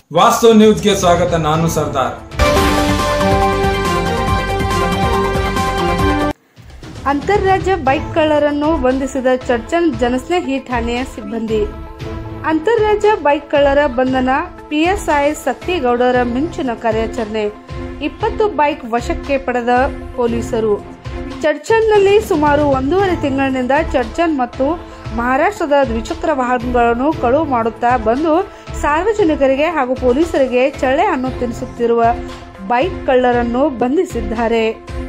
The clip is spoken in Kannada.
ವಾಸ್ತು ನ್ಯೂಸ್ಗೆ ಸ್ವಾಗತ ನಾನು ಸರ್ದಾರ್ ಅಂತಾರಾಜ್ಯ ಬೈಕ್ ಕಳ್ಳರನ್ನು ಬಂಧಿಸಿದ ಚರ್ಚನ್ ಜನಸ್ನೇಹಿ ಠಾಣೆಯ ಸಿಬ್ಬಂದಿ ಅಂತಾರಾಜ್ಯ ಬೈಕ್ ಕಳ್ಳರ ಬಂಧನ ಪಿಎಸ್ಐ ಸತ್ಯಗೌಡರ ಮಿಂಚಿನ ಕಾರ್ಯಾಚರಣೆ ಇಪ್ಪತ್ತು ಬೈಕ್ ವಶಕ್ಕೆ ಪಡೆದ ಪೊಲೀಸರು ಚರ್ಚನ್ನಲ್ಲಿ ಸುಮಾರು ಒಂದೂವರೆ ತಿಂಗಳಿನಿಂದ ಚರ್ಚನ್ ಮತ್ತು ಮಹಾರಾಷ್ಟ್ರದ ದ್ವಿಚಕ್ರ ವಾಹನಗಳನ್ನು ಕಳುವು ಮಾಡುತ್ತಾ ಬಂದು ಸಾರ್ವಜನಿಕರಿಗೆ ಹಾಗೂ ಪೊಲೀಸರಿಗೆ ಚಳ್ಳೆ ಹಣ್ಣು ತಿನ್ನಿಸುತ್ತಿರುವ ಬೈಕ್ ಕಳ್ಳರನ್ನು ಬಂಧಿಸಿದ್ದಾರೆ